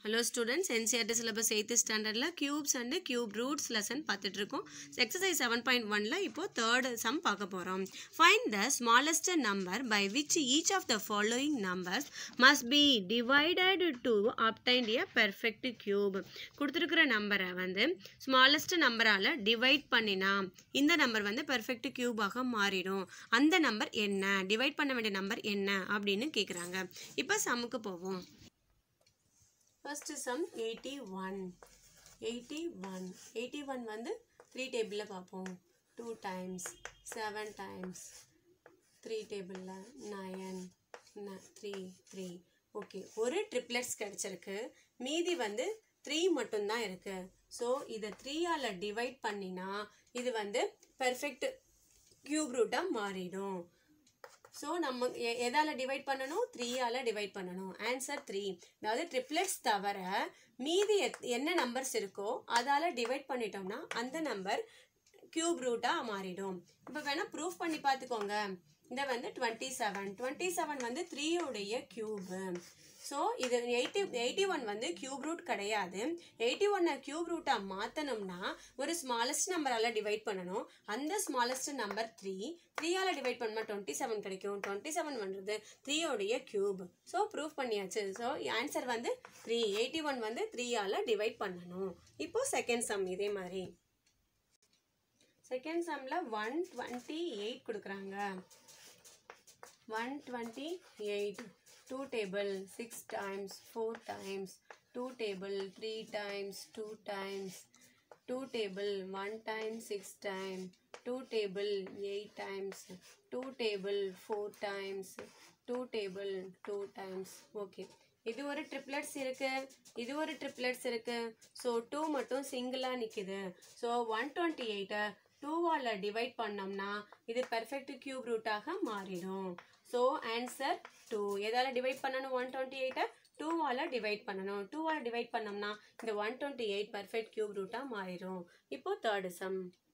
hello students NCERT syllabus eighth ஸ்டாண்டர்டில் cubes and cube roots lesson பார்த்துட்டு இருக்கோம் exercise seven point ஒனில் இப்போ தேர்ட் சம் பார்க்க போகிறோம் find the smallest number by which each of the following numbers must be divided to obtained a perfect cube கொடுத்துருக்குற நம்பரை வந்து ஸ்மாலஸ்ட் நம்பரால் டிவைட் பண்ணினா இந்த நம்பர் வந்து பெர்ஃபெக்ட் கியூபாக மாறிடும் அந்த நம்பர் என்ன டிவைட் பண்ண வேண்டிய நம்பர் என்ன அப்படின்னு கேட்குறாங்க இப்போ சம்முக்கு போவோம் first sum eighty one eighty one eighty one வந்து த்ரீ டேபிளில் பார்ப்போம் two times seven times three டேபிளில் நயன் த்ரீ த்ரீ ஓகே ஒரு ட்ரிப்ளெட்ஸ் கிடச்சிருக்கு மீதி வந்து த்ரீ மட்டும்தான் இருக்கு ஸோ இதை த்ரீயால் டிவைட் பண்ணினா இது வந்து பெர்ஃபெக்ட் கியூப் ரூட்டாக மாறிடும் ஸோ நம்ம எ- எதால டிவைட் பண்ணணும் த்ரீயால் டிவைட் பண்ணணும் ஆன்சர் த்ரீ அதாவது ட்ரிப்ளெட்ஸ் தவிர மீதி எத்- என்ன நம்பர்ஸ் இருக்கோ அதால் டிவைட் பண்ணிட்டோம்னா அந்த நம்பர் கியூப் ரூட்டாக மாறிடும் இப்போ வேணால் ப்ரூஃப் பண்ணி பார்த்துக்கோங்க இந்த வந்து டுவெண்ட்டி செவன் டுவெண்ட்டி செவன் வந்து த்ரீயோடைய கியூபு ஸோ இது எயிட்டி எயிட்டி ஒன் வந்து கியூப் ரூட் கிடையாது எயிட்டி ஒன்னை கியூப் ரூட்டாக மாற்றணும்னா ஒரு ஸ்மாலஸ்ட் நம்பரால் டிவைட் பண்ணணும் அந்த ஸ்மாலஸ்ட் நம்பர் த்ரீ த்ரீயால் டிவைட் பண்ணால் டுவெண்ட்டி செவன் கிடைக்கும் டுவெண்ட்டி செவன் பண்ணுறது த்ரீயோடைய கியூப் ஸோ ப்ரூவ் பண்ணியாச்சு ஸோ ஆன்சர் வந்து த்ரீ எயிட்டி ஒன் வந்து த்ரீயால் டிவைட் பண்ணணும் இப்போ செகண்ட் சம் இதே மாதிரி செகண்ட் சம்மில் ஒன் டுவெண்ட்டி எயிட் கொடுக்குறாங்க one twenty eight two table six times four times two table three times two times two table one time six time two table eight times two table four times two table two times okay இது ஒரு triplets இருக்கு இது ஒரு triplets இருக்கு so two மட்டும் சிங்கிளாக நிற்குது so one twenty எயிட்டை டூவால் டிவைட் பண்ணோம்னா இது பெர்ஃபெக்ட் கியூப் ரூட்டாக மாறிடும் ஸோ ஆன்சர் டூ எதால் டிவைட் பண்ணணும் ஒன் டுவெண்ட்டி எயிட்டை டூவால் டிவைட் பண்ணணும் டூவால் டிவைட் பண்ணோம்னா இந்த one twenty eight perfect cube ரூட்டாக மாறிடும் இப்போ தேர்டு சம்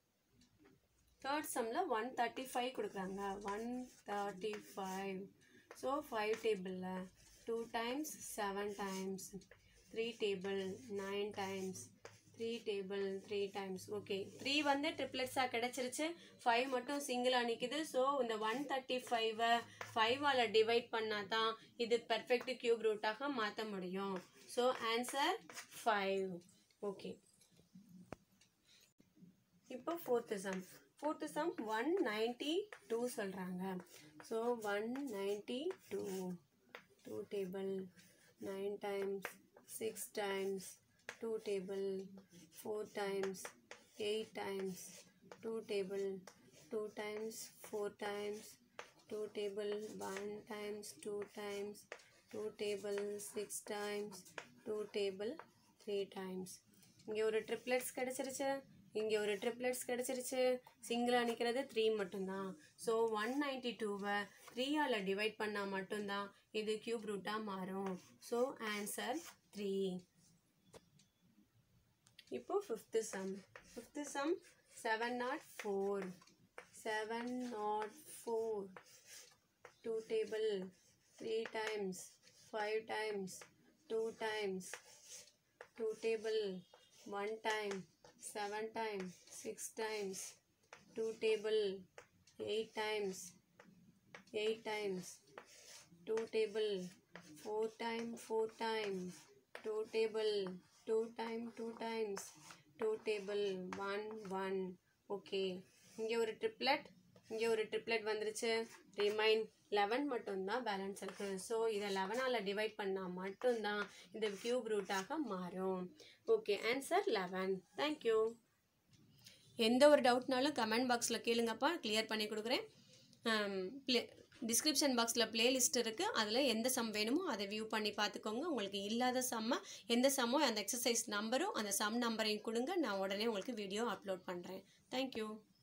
தேர்ட் சம்மில் ஒன் தேர்ட்டி ஃபைவ் கொடுக்குறாங்க one thirty five so five டேபிளில் two times seven times three table nine times three table three times okay three வந்து ட்ரிப்ளெட்ஸாக கிடச்சிருச்சு ஃபைவ் மட்டும் சிங்கிளாக நிற்குது ஸோ இந்த ஒன் தேர்ட்டி ஃபைவை ஃபைவால் டிவைட் பண்ணால் தான் இது பெர்ஃபெக்ட் கியூப் ரூட்டாக மாற்ற முடியும் ஸோ ஆன்சர் ஃபைவ் ஓகே இப்போ fourth sum fourth sum one ninety two சொல்கிறாங்க so one ninety two two table nine times six times two table four times eight times two table two times four times two table one times two times two table six times two table three times இங்கே ஒரு triplets கிடச்சிருச்சு இங்கே ஒரு triplets கிடச்சிருச்சு சிங்கிளாக நிற்கிறது three மட்டும்தான் so one ninety டூவை த்ரீயால் டிவைட் பண்ணால் மட்டும்தான் இது கியூப் ரூட்டாக மாறும் ஸோ ஆன்சர் த்ரீ இப்போ fifth sum fifth sum seven naught four seven naught four two table three times five times two times two table one time seven time six times two table eight times eight times two table four time four time two table two time two times two table one one okay இங்கே ஒரு triplet இங்கே ஒரு triplet வந்துருச்சு remain eleven மட்டும்தான் balance இருக்குது so இதை லெவனால் divide பண்ணால் மட்டும்தான் இந்த கியூப் ரூட்டாக மாறும் ஓகே ஆன்சர் லெவன் தேங்க்யூ எந்த ஒரு டவுட்னாலும் கமெண்ட் பாக்ஸில் கேளுங்கப்பா கிளியர் பண்ணி கொடுக்குறேன் ப்ளே டிஸ்கிரிப்ஷன் பாக்ஸில் பிளேலிஸ்ட் இருக்குது அதில் எந்த சம் வேணுமோ அதை வியூ பண்ணி பார்த்துக்கோங்க உங்களுக்கு இல்லாத சம்மை எந்த சம்மோ அந்த எக்ஸசைஸ் நம்பரும் அந்த சம் நம்பரையும் கொடுங்க நான் உடனே உங்களுக்கு வீடியோ அப்லோட் பண்ணுறேன் தேங்க்யூ